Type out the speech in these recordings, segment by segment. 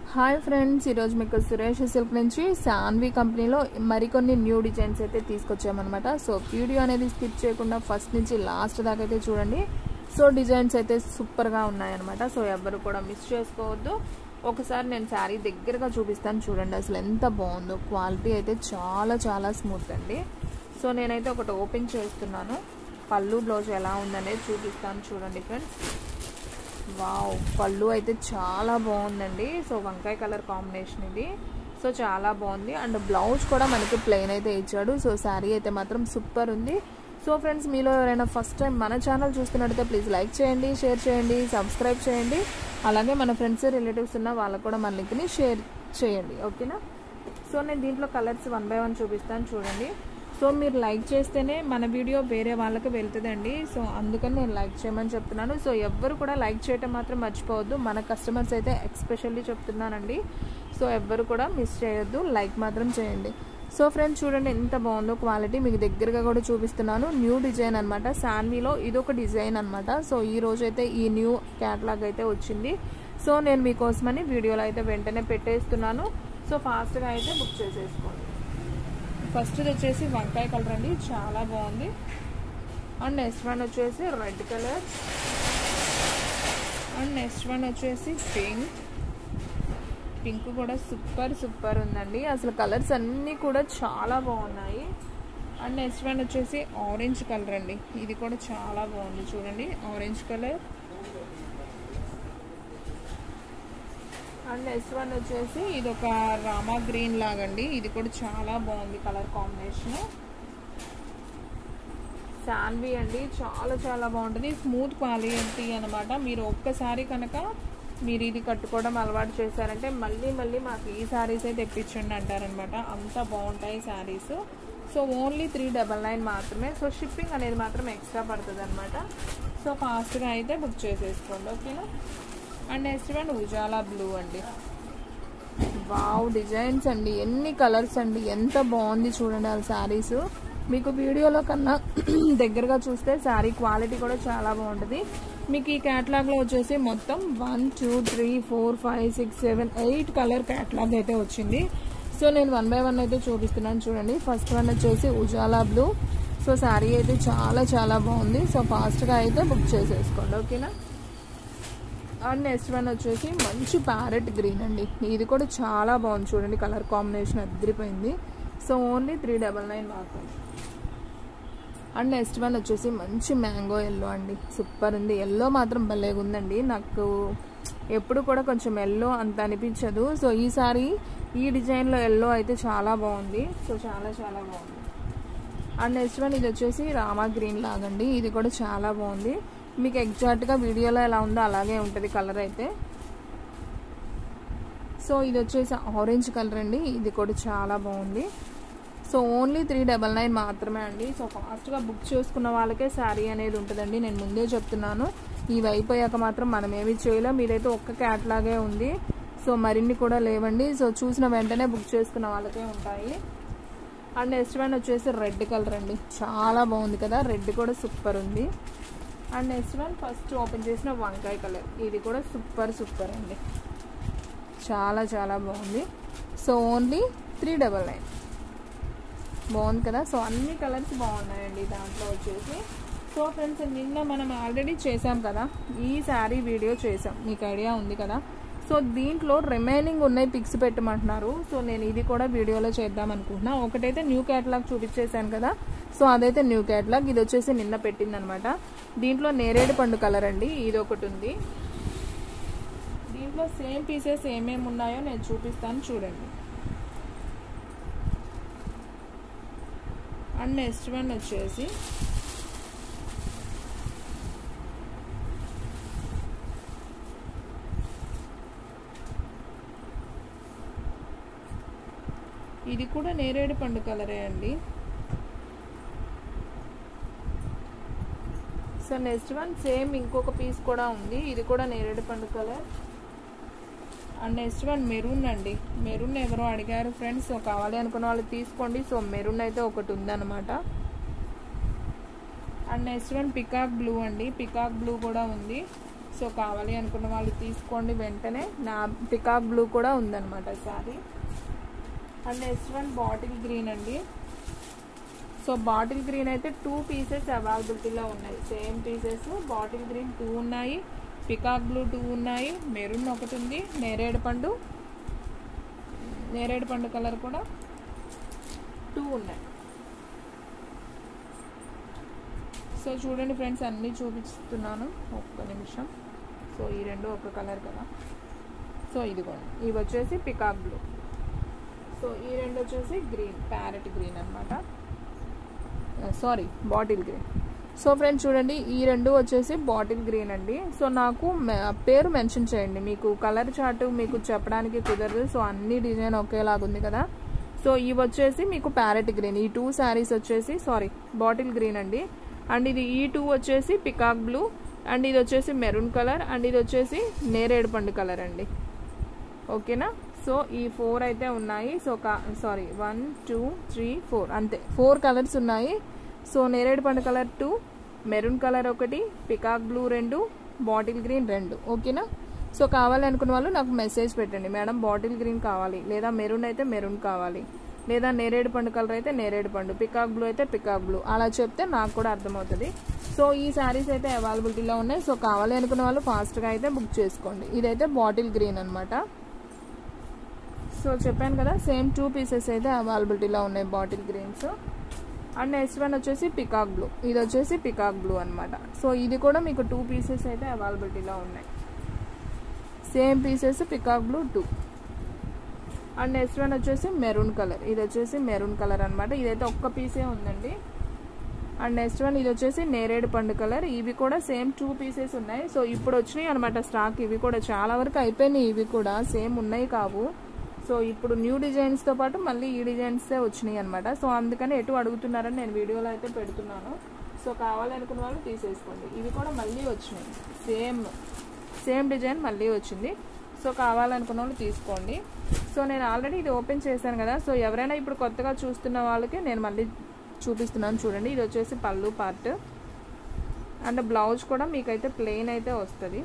hi friends ఈరోజు మీకు Suresh silk నుంచి సాన్వి కంపెనీలో మరికొన్ని న్యూ డిజైన్స్ అయితే తీసుకొచ్చామన్నమాట సో వీడియో అనేది స్కిప్ చేయకుండా ఫస్ట్ నుంచి లాస్ట్ దాకా అయితే చూడండి సో డిజైన్స్ అయితే సూపర్గా ఉన్నాయన్నమాట సో ఎవరు కూడా మిస్ చేసుకోవద్దు ఒకసారి నేను శారీ దగ్గరగా చూపిస్తాను చూడండి అసలు ఎంత బాగుందో క్వాలిటీ అయితే చాలా చాలా స్మూత్ అండి సో నేనైతే ఒకటి ఓపెన్ చేస్తున్నాను పళ్ళు బ్లౌజ్ ఎలా ఉందనేది చూపిస్తాను చూడండి ఫ్రెండ్స్ వావ్ పళ్ళు అయితే చాలా బాగుందండి సో వంకాయ కలర్ కాంబినేషన్ ఇది సో చాలా బాగుంది అండ్ బ్లౌజ్ కూడా మనకి ప్లెయిన్ అయితే ఇచ్చాడు సో శారీ అయితే మాత్రం సూపర్ ఉంది సో ఫ్రెండ్స్ మీలో ఎవరైనా ఫస్ట్ టైం మన ఛానల్ చూస్తున్నట్టయితే ప్లీజ్ లైక్ చేయండి షేర్ చేయండి సబ్స్క్రైబ్ చేయండి అలాగే మన ఫ్రెండ్స్ రిలేటివ్స్ ఉన్న వాళ్ళకు కూడా మన లింక్ని షేర్ చేయండి ఓకేనా సో నేను దీంట్లో కలర్స్ వన్ బై వన్ చూపిస్తాను చూడండి సో మీరు లైక్ చేస్తేనే మన వీడియో వేరే వాళ్ళకి వెళ్తుందండి సో అందుకని నేను లైక్ చేయమని చెప్తున్నాను సో ఎవ్వరు కూడా లైక్ చేయటం మాత్రం మర్చిపోవద్దు మన కస్టమర్స్ అయితే ఎక్స్పెషల్లీ చెప్తున్నానండి సో ఎవ్వరు కూడా మిస్ చేయొద్దు లైక్ మాత్రం చేయండి సో ఫ్రెండ్స్ చూడండి ఎంత బాగుందో క్వాలిటీ మీకు దగ్గరగా కూడా చూపిస్తున్నాను న్యూ డిజైన్ అనమాట శాన్వీలో ఇదొక డిజైన్ అనమాట సో ఈ రోజు అయితే ఈ న్యూ క్యాటలాగ్ అయితే వచ్చింది సో నేను మీకోసమని వీడియోలో అయితే వెంటనే పెట్టేస్తున్నాను సో ఫాస్ట్గా అయితే బుక్ చేసేసుకోండి ఫస్ట్ వచ్చేసి వంకాయ కలర్ అండి చాలా బాగుంది అండ్ నెక్స్ట్ వన్ వచ్చేసి red colour and next one వచ్చేసి పింక్ పింక్ కూడా సూపర్ సూపర్ ఉందండి అసలు కలర్స్ అన్నీ కూడా చాలా బాగున్నాయి అండ్ నెక్స్ట్ వన్ వచ్చేసి ఆరెంజ్ కలర్ అండి ఇది కూడా చాలా బాగుంది చూడండి orange colour and next one వచ్చేసి ఇది ఒక రామా గ్రీన్ లాగండి ఇది కూడా చాలా బాగుంది కలర్ కాంబినేషన్ శాన్వీ అండి చాలా చాలా బాగుంటుంది స్మూత్ క్వాలిటీ అనమాట మీరు ఒక్కసారి కనుక మీరు ఇది కట్టుకోవడం అలవాటు చేశారంటే మళ్ళీ మళ్ళీ మాకు ఈ శారీస్ అయితే తెప్పించండి అంటారనమాట అంత బాగుంటాయి saris so only three double nine మాత్రమే సో షిప్పింగ్ అనేది మాత్రం ఎక్స్ట్రా పడుతుంది అనమాట సో ఫాస్ట్గా అయితే బుక్ చేసేసుకోండి ఓకేనా and next one Ujala blue అండి వావ్ డిజైన్స్ అండి ఎన్ని కలర్స్ అండి ఎంత బాగుంది చూడండి ఆ శారీస్ మీకు వీడియోలో కన్నా దగ్గరగా చూస్తే శారీ క్వాలిటీ కూడా చాలా బాగుంటుంది మీకు ఈ క్యాటలాగ్లో వచ్చేసి మొత్తం one two three four five six seven eight colour catalogue అయితే వచ్చింది సో నేను వన్ బై వన్ అయితే చూపిస్తున్నాను చూడండి ఫస్ట్ వన్ వచ్చేసి ఉజాలా బ్లూ సో శారీ అయితే చాలా చాలా బాగుంది సో ఫాస్ట్గా అయితే బుక్ చేసేసుకోండి ఓకేనా అండ్ నెక్స్ట్ వన్ వచ్చేసి మంచి ప్యారెట్ గ్రీన్ అండి ఇది కూడా చాలా బాగుంది చూడండి కలర్ కాంబినేషన్ అదిరిపోయింది so only three double nine మాత్రం అండ్ నెక్స్ట్ వన్ వచ్చేసి మంచి మ్యాంగో ఎల్లో అండి సూపర్ ఉంది ఎల్లో మాత్రం భలేగా ఉందండి నాకు ఎప్పుడు కూడా కొంచెం ఎల్లో అంత అనిపించదు సో ఈసారి ఈ డిజైన్లో ఎల్లో అయితే చాలా బాగుంది సో చాలా చాలా బాగుంది అండ్ నెక్స్ట్ వన్ ఇది వచ్చేసి రామా గ్రీన్ లాగండి ఇది కూడా చాలా బాగుంది మీకు ఎగ్జాక్ట్గా వీడియోలో ఎలా ఉందో అలాగే ఉంటుంది కలర్ అయితే సో ఇది వచ్చేసి ఆరెంజ్ కలర్ అండి ఇది కూడా చాలా బాగుంది so only three double nine మాత్రమే అండి సో ఫాస్ట్గా బుక్ చేసుకున్న వాళ్ళకే శారీ అనేది ఉంటుందండి నేను ముందే చెప్తున్నాను ఇవి అయిపోయాక మాత్రం మనం ఏమి చేయలేం మీరైతే ఒక్క క్యాట్లాగే ఉంది సో మరిన్ని కూడా లేవండి సో చూసిన వెంటనే బుక్ చేసుకున్న వాళ్ళకే ఉంటాయి అండ్ నెక్స్ట్ వన్ వచ్చేసి రెడ్ కలర్ అండి చాలా బాగుంది కదా రెడ్ కూడా సూపర్ ఉంది and next one first open చేసిన వంకాయ కలర్ ఇది కూడా సూపర్ సూపర్ అండి చాలా చాలా బాగుంది so only three double nine బాగుంది కదా సో అన్ని కలర్స్ బాగున్నాయండి దాంట్లో వచ్చేసి సో ఫ్రెండ్స్ నిన్న మనం ఆల్రెడీ చేసాం కదా ఈ శారీ వీడియో చేసాం మీకు ఐడియా ఉంది కదా సో దీంట్లో రిమైనింగ్ ఉన్నాయి పిక్స్ పెట్టమంటున్నారు సో నేను ఇది కూడా వీడియోలో చేద్దాం అనుకుంటున్నా ఒకటైతే న్యూ క్యాటలాగ్ చూపించేశాను కదా సో అదైతే న్యూ క్యాటలాగ్ ఇది వచ్చేసి నిన్న పెట్టిందనమాట దీంట్లో నేరేడు పండు కలర్ అండి ఇది ఒకటి ఉంది దీంట్లో సేమ్ పీసెస్ ఏమేమి ఉన్నాయో నేను చూపిస్తాను చూడండి అండ్ నెక్స్ట్ వన్ వచ్చేసి ఇది కూడా నేరేడు పండు కలరే అండి సో నెక్స్ట్ వన్ సేమ్ ఇంకొక పీస్ కూడా ఉంది ఇది కూడా నేరేడు పండు colour and next one maroon అండి మెరూన్ ఎవరో అడిగారు ఫ్రెండ్స్ సో కావాలి అనుకున్న వాళ్ళు తీసుకోండి సో మెరూన్ అయితే ఒకటి ఉందన్నమాట and next one peacock blue అండి పికాక్ బ్లూ కూడా ఉంది సో కావాలి అనుకున్న వాళ్ళు తీసుకోండి వెంటనే నా పికాక్ బ్లూ కూడా ఉందన్నమాట sari and next one bottle green అండి సో బాటిల్ గ్రీన్ అయితే టూ పీసెస్ అవైలబిలిటీలో ఉన్నాయి same pieces bottle green two ఉన్నాయి పికాక్ బ్లూ టూ ఉన్నాయి మెరూన్ ఒకటి ఉంది నేరేడు పండు నేరేడు పండు కలర్ కూడా టూ ఉన్నాయి సో చూడండి ఫ్రెండ్స్ అన్నీ చూపిస్తున్నాను ఒక్క నిమిషం సో ఈ రెండు ఒక కలర్ కదా సో ఇదిగోండి ఇవి వచ్చేసి పికాక్ బ్లూ సో ఈ రెండు వచ్చేసి గ్రీన్ ప్యారెట్ గ్రీన్ అనమాట sorry bottle green so friends చూడండి ఈ రెండు వచ్చేసి బాటిల్ గ్రీన్ అండి సో నాకు పేరు మెన్షన్ చేయండి మీకు కలర్ చార్ట్ మీకు చెప్పడానికి కుదరదు సో అన్ని డిజైన్ ఒకేలాగా ఉంది కదా సో ఇవి వచ్చేసి మీకు ప్యారెట్ గ్రీన్ ఈ టూ శారీస్ వచ్చేసి సారీ బాటిల్ గ్రీన్ అండి అండ్ ఇది ఈ టూ వచ్చేసి పికాక్ బ్లూ అండ్ ఇది వచ్చేసి మెరూన్ కలర్ అండ్ ఇది వచ్చేసి నేరేడు పండు కలర్ అండి ఓకేనా సో ఈ ఫోర్ అయితే ఉన్నాయి సో కా sorry one two three four అంతే ఫోర్ కలర్స్ ఉన్నాయి సో నేరేడు పండు కలర్ టూ మెరూన్ కలర్ ఒకటి పికాక్ బ్లూ రెండు బాటిల్ గ్రీన్ రెండు ఓకేనా సో కావాలి అనుకున్న వాళ్ళు నాకు మెసేజ్ పెట్టండి మేడం బాటిల్ గ్రీన్ కావాలి లేదా మెరూన్ అయితే మెరూన్ కావాలి లేదా నేరేడు పండు కలర్ అయితే నేరేడు పండు పికాక్ బ్లూ అయితే పికాక్ బ్లూ అలా చెప్తే నాకు కూడా అర్థమవుతుంది సో ఈ శారీస్ అయితే అవైలబిలిటీలో ఉన్నాయి సో కావాలి అనుకున్న వాళ్ళు ఫాస్ట్గా అయితే బుక్ చేసుకోండి ఇదైతే బాటిల్ గ్రీన్ అనమాట సో చెప్పాను కదా సేమ్ టూ పీసెస్ అయితే అవైలబిలిటీలో ఉన్నాయి bottle greens and next one వచ్చేసి పికాక్ బ్లూ ఇది వచ్చేసి పికాక్ బ్లూ అనమాట సో ఇది కూడా మీకు టూ పీసెస్ అయితే అవైలబిలిటీలో ఉన్నాయి same pieces peacock blue two and next one వచ్చేసి మెరూన్ కలర్ ఇది వచ్చేసి మెరూన్ కలర్ అనమాట ఇదైతే ఒక్క పీసే ఉందండి అండ్ నెక్స్ట్ వన్ ఇది వచ్చేసి నేరేడు పండు కలర్ ఇవి కూడా సేమ్ టూ పీసెస్ ఉన్నాయి సో ఇప్పుడు వచ్చినాయి అనమాట స్టాక్ ఇవి కూడా చాలా వరకు అయిపోయినాయి ఇవి కూడా సేమ్ ఉన్నాయి కావు సో ఇప్పుడు న్యూ డిజైన్స్తో పాటు మళ్ళీ ఈ డిజైన్సే వచ్చినాయి అనమాట సో అందుకని ఎటు అడుగుతున్నారని నేను వీడియోలో అయితే పెడుతున్నాను సో కావాలనుకున్న వాళ్ళు తీసేసుకోండి ఇవి కూడా మళ్ళీ వచ్చినాయి సేమ్ సేమ్ డిజైన్ మళ్ళీ వచ్చింది సో కావాలనుకున్న వాళ్ళు తీసుకోండి సో నేను ఆల్రెడీ ఇది ఓపెన్ చేశాను కదా సో ఎవరైనా ఇప్పుడు కొత్తగా చూస్తున్న వాళ్ళకి నేను మళ్ళీ చూపిస్తున్నాను చూడండి ఇది వచ్చేసి పళ్ళు పార్ట్ అండ్ బ్లౌజ్ కూడా మీకైతే ప్లెయిన్ అయితే వస్తుంది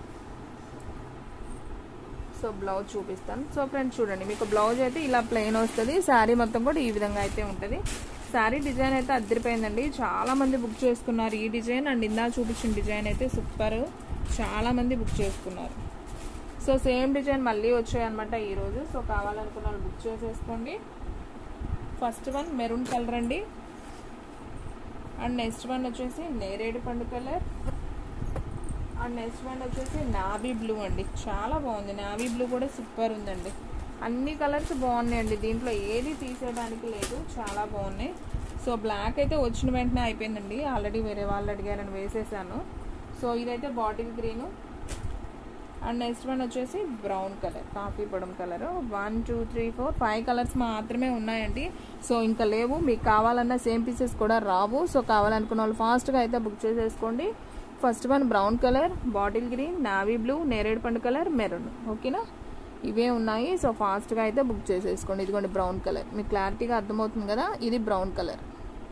సో బ్లౌజ్ చూపిస్తాను సో ఫ్రెండ్స్ చూడండి మీకు బ్లౌజ్ అయితే ఇలా ప్లెయిన్ వస్తుంది శారీ మొత్తం కూడా ఈ విధంగా అయితే ఉంటుంది శారీ డిజైన్ అయితే అద్దరిపోయిందండి చాలా మంది బుక్ చేసుకున్నారు ఈ డిజైన్ అండ్ ఇందా చూపించిన డిజైన్ అయితే సూపర్ చాలా మంది బుక్ చేసుకున్నారు సో సేమ్ డిజైన్ మళ్ళీ వచ్చాయన్నమాట ఈరోజు సో కావాలనుకున్న వాళ్ళు బుక్ చేసేసుకోండి ఫస్ట్ వన్ మెరూన్ కలర్ అండి అండ్ నెక్స్ట్ వన్ వచ్చేసి నేరేడు పండు కలర్ అండ్ నెక్స్ట్ వన్ వచ్చేసి నావీ బ్లూ అండి చాలా బాగుంది నావీ బ్లూ కూడా సూపర్ ఉందండి అన్ని కలర్స్ బాగున్నాయండి దీంట్లో ఏది తీసేయడానికి లేదు చాలా బాగున్నాయి సో బ్లాక్ అయితే వచ్చిన వెంటనే అయిపోయిందండి ఆల్రెడీ వేరే వాళ్ళు అడిగారని వేసేసాను సో ఇదైతే bottle green and next one వచ్చేసి బ్రౌన్ కలర్ కాఫీ పొడం colour one two three four five colours మాత్రమే ఉన్నాయండి సో ఇంకా లేవు మీకు కావాలన్న సేమ్ పీసెస్ కూడా రావు సో కావాలనుకున్న వాళ్ళు ఫాస్ట్గా అయితే బుక్ చేసేసుకోండి first one brown colour bottle green navy blue నేరేడు పండు కలర్ మెరూన్ ఓకేనా ఇవే ఉన్నాయి సో ఫాస్ట్గా అయితే బుక్ చేసేసుకోండి ఇదిగోండి బ్రౌన్ కలర్ మీకు క్లారిటీగా అర్థమవుతుంది కదా ఇది brown colour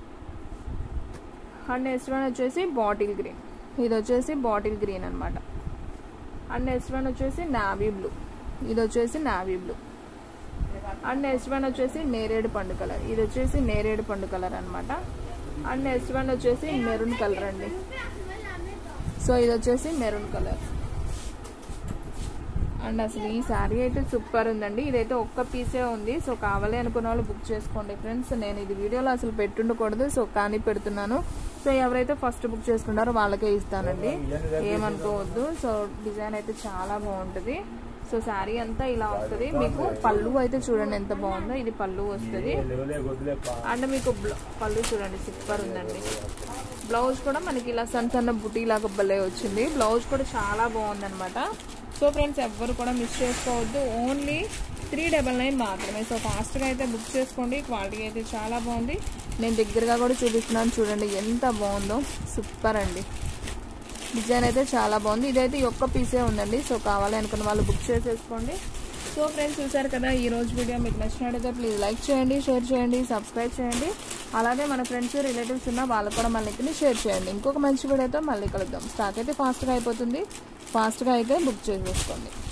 and next one వచ్చేసి బాటిల్ గ్రీన్ ఇది వచ్చేసి బాటిల్ గ్రీన్ అనమాట అండ్ నెక్స్ట్ వన్ వచ్చేసి నావీ బ్లూ ఇది వచ్చేసి navy blue and next one వచ్చేసి నేరేడు పండు కలర్ ఇది వచ్చేసి నేరేడు పండు కలర్ అనమాట అండ్ నెక్స్ట్ వన్ వచ్చేసి మెరూన్ కలర్ అండి సో ఇది వచ్చేసి మెరూన్ కలర్ అండ్ అసలు ఈ శారీ అయితే సూపర్ ఉందండి ఇదైతే ఒక్క పీసే ఉంది సో కావాలి అనుకున్న వాళ్ళు బుక్ చేసుకోండి ఫ్రెండ్స్ నేను ఇది వీడియోలో అసలు పెట్టుండకూడదు సో కానీ పెడుతున్నాను సో ఎవరైతే ఫస్ట్ బుక్ చేసుకుంటారో వాళ్ళకే ఇస్తానండి ఏమనుకోవద్దు సో డిజైన్ అయితే చాలా బాగుంటుంది సో శారీ అంతా ఇలా వస్తుంది మీకు పళ్ళు అయితే చూడండి ఎంత బాగుందో ఇది పళ్ళు వస్తుంది అండ్ మీకు బ్ల- పళ్ళు చూడండి సూపర్ ఉందండి బ్లౌజ్ కూడా మనకి ఇలా సన్న సన్న బుటీ లాగా భలే వచ్చింది బ్లౌజ్ కూడా చాలా బాగుందన్నమాట సో ఫ్రెండ్స్ ఎవ్వరు కూడా మిస్ చేసుకోవద్దు ఓన్లీ త్రీ డబల్ నైన్ మాత్రమే సో ఫాస్ట్గా అయితే బుక్ చేసుకోండి క్వాలిటీ అయితే చాలా బాగుంది నేను దగ్గరగా కూడా చూపిస్తున్నాను చూడండి ఎంత బాగుందో సూపర్ అండి డిజైన్ అయితే చాలా బాగుంది ఇదైతే ఈ ఒక్క పీసే ఉందండి సో కావాలి అనుకున్న వాళ్ళు బుక్ చేసేసుకోండి సో ఫ్రెండ్స్ చూసారు కదా ఈ రోజు వీడియో మీకు నచ్చినట్టయితే ప్లీజ్ లైక్ చేయండి షేర్ చేయండి సబ్స్క్రైబ్ చేయండి అలాగే మన ఫ్రెండ్స్ రిలేటివ్స్ ఉన్న వాళ్ళకు కూడా మన లింక్ని షేర్ చేయండి ఇంకొక మంచి వీడియోతో మళ్ళీ కలుద్దాం స్టాక్ అయితే ఫాస్ట్గా అయిపోతుంది ఫాస్ట్గా అయితే బుక్ చేసేసుకోండి